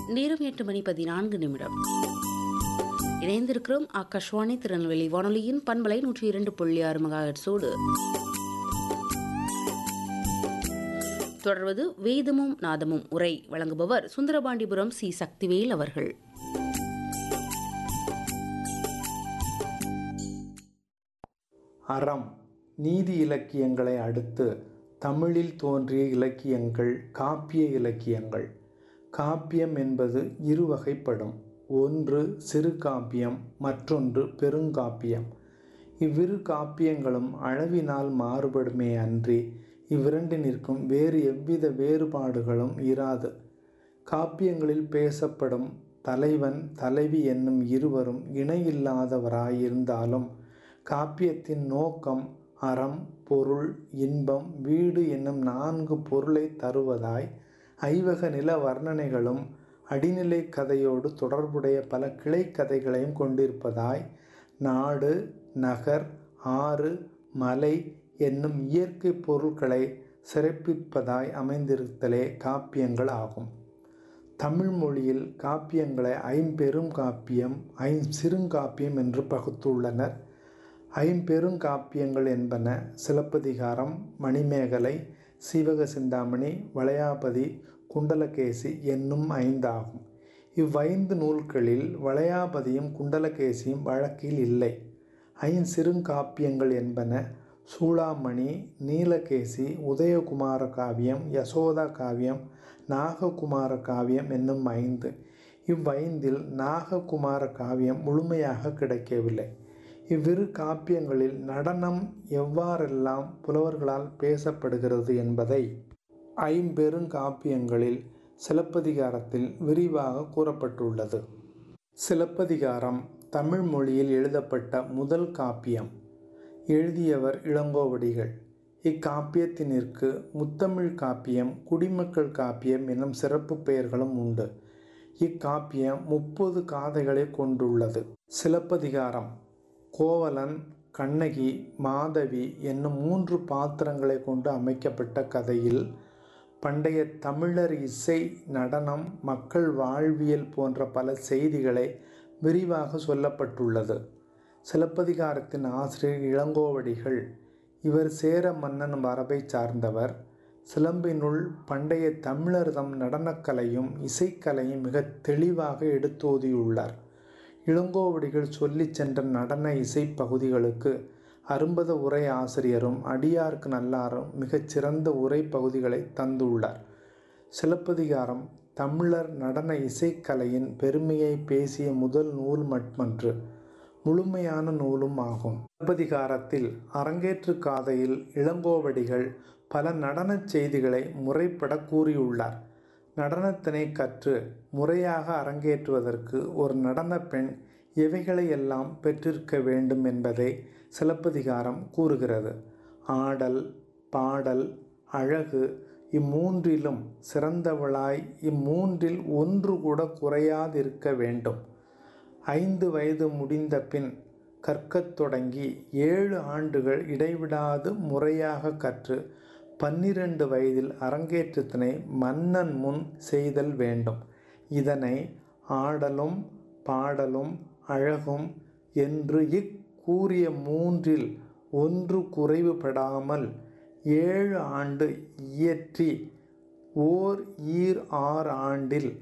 நேரம் எட்டு மணி பதினான்கு நிமிடம் இணைந்திருக்கிறோம் ஆகாஷ்வாணி திருநெல்வேலி வானொலியின் பண்பலை நூற்றி இரண்டு புள்ளி ஆறு மெகாஹெட்ஸோடு தொடர்வது வேதமும் நாதமும் உரை வழங்குபவர் சுந்தரபாண்டிபுரம் சி சக்திவேல் அவர்கள் அறம் நீதி இலக்கியங்களை அடுத்து தமிழில் தோன்றிய இலக்கியங்கள் காப்பிய இலக்கியங்கள் காப்பியம் என்பது இரு வகைப்படும் ஒன்று சிறு காப்பியம் மற்றொன்று பெருங்காப்பியம் இவ்விரு காப்பியங்களும் அளவினால் மாறுபடுமே அன்றி இவ்விரண்டினிற்கும் வேறு எவ்வித வேறுபாடுகளும் இராது காப்பியங்களில் பேசப்படும் தலைவன் தலைவி என்னும் இருவரும் இணையில்லாதவராயிருந்தாலும் காப்பியத்தின் நோக்கம் அறம் பொருள் இன்பம் வீடு என்னும் நான்கு பொருளை தருவதாய் ஐவக நில வர்ணனைகளும் அடிநிலை கதையோடு தொடர்புடைய பல கிளை கதைகளையும் கொண்டிருப்பதாய் நாடு நகர் ஆறு மலை என்னும் இயற்கை பொருட்களை சிறப்பிப்பதாய் அமைந்திருத்தலே காப்பியங்கள் ஆகும் தமிழ் மொழியில் காப்பியங்களை ஐம்பெரும் காப்பியம் ஐம் சிறுங்காப்பியம் என்று பகுத்துள்ளனர் ஐம்பெருங்காப்பியங்கள் என்பன சிலப்பதிகாரம் மணிமேகலை சீவக சிந்தாமணி வளையாபதி குண்டலகேசி என்னும் ஐந்தாகும் இவ்வைந்து நூல்களில் வளையாபதியும் குண்டலகேசியும் வழக்கில் இல்லை ஐஞ்சிறுங்காப்பியங்கள் என்பன சூளாமணி நீலகேசி உதயகுமார காவியம் யசோதா காவியம் நாககுமார காவியம் என்னும் ஐந்து இவ்வைந்தில் நாககுமார காவியம் முழுமையாக கிடைக்கவில்லை இவ்விரு காப்பியங்களில் நடனம் எவ்வாறெல்லாம் புலவர்களால் பேசப்படுகிறது என்பதை ஐம்பெருங்காப்பியங்களில் சிலப்பதிகாரத்தில் விரிவாக கூறப்பட்டுள்ளது சிலப்பதிகாரம் தமிழ் மொழியில் எழுதப்பட்ட முதல் காப்பியம் எழுதியவர் இளங்கோவடிகள் இக்காப்பியத்தினிற்கு முத்தமிழ் காப்பியம் குடிமக்கள் காப்பியம் என்னும் சிறப்பு பெயர்களும் உண்டு இக்காப்பியம் முப்பது காதைகளை கொண்டுள்ளது சிலப்பதிகாரம் கோவலன் கண்ணகி மாதவி என்னும் மூன்று பாத்திரங்களை கொண்டு அமைக்கப்பட்ட கதையில் பண்டைய தமிழர் இசை நடனம் மக்கள் வாழ்வியல் போன்ற பல செய்திகளை விரிவாக சொல்லப்பட்டுள்ளது சிலப்பதிகாரத்தின் ஆசிரியர் இளங்கோவடிகள் இவர் சேர மன்னன் மரபை சார்ந்தவர் சிலம்பினுள் பண்டைய தமிழர்தம் நடனக்கலையும் இசைக்கலையும் மிக தெளிவாக எடுத்தோதியுள்ளார் இளங்கோவடிகள் சொல்லி சென்ற நடன இசை பகுதிகளுக்கு அரும்பத உரை ஆசிரியரும் அடியார்க்கு நல்லாரும் மிகச்சிறந்த உரை பகுதிகளை தந்துள்ளார் சிலப்பதிகாரம் தமிழர் நடன இசைக்கலையின் பெருமையை பேசிய முதல் நூல் மட்டுமன்று முழுமையான நூலும் ஆகும் சிலப்பதிகாரத்தில் அரங்கேற்று காதையில் இளங்கோவடிகள் பல நடனச் செய்திகளை முறைப்பட கூறியுள்ளார் நடனத்தினை கற்று முறையாக அரங்கேற்றுவதற்கு ஒரு நடன பெண் எவைகளை எல்லாம் பெற்றிருக்க வேண்டும் என்பதை சிலப்பதிகாரம் கூறுகிறது ஆடல் பாடல் அழகு இம்மூன்றிலும் சிறந்தவளாய் இம்மூன்றில் ஒன்று கூட குறையாதிருக்க வேண்டும் ஐந்து வயது முடிந்த பின் கற்கத் தொடங்கி ஏழு ஆண்டுகள் இடைவிடாது முறையாக கற்று பன்னிரண்டு வயதில் அரங்கேற்றத்தினை மன்னன் முன் செய்தல் வேண்டும் இதனை ஆடலும் பாடலும் அழகும் என்று இக்கூறிய மூன்றில் ஒன்று குறைவுபடாமல் ஏழு ஆண்டு இயற்றி ஓர் ஈர் ஆறு ஆண்டில்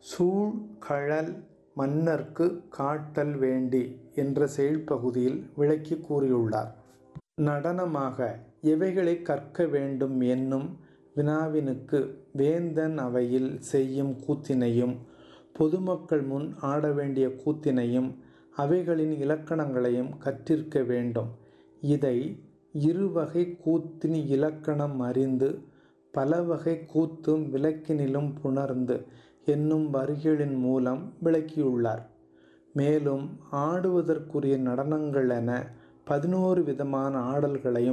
சூழ்கழல் மன்னர்க்கு காட்டல் வேண்டி என்ற செயல்பகுதியில் விளக்கி கூறியுள்ளார் நடனமாக எவைகளை கற்க வேண்டும் என்னும் வினாவினுக்கு வேந்தன் அவையில் செய்யும் கூத்தினையும் பொதுமக்கள் முன் ஆட வேண்டிய கூத்தினையும் அவைகளின் இலக்கணங்களையும் கற்றிருக்க வேண்டும் இதை இருவகை கூத்தின் இலக்கணம் அறிந்து பல வகை கூத்தும் விளக்கினிலும் புணர்ந்து என்னும் வரிகளின் மூலம் விளக்கியுள்ளார் மேலும் ஆடுவதற்குரிய நடனங்கள் என பதினோரு விதமான ஆடல்களையும்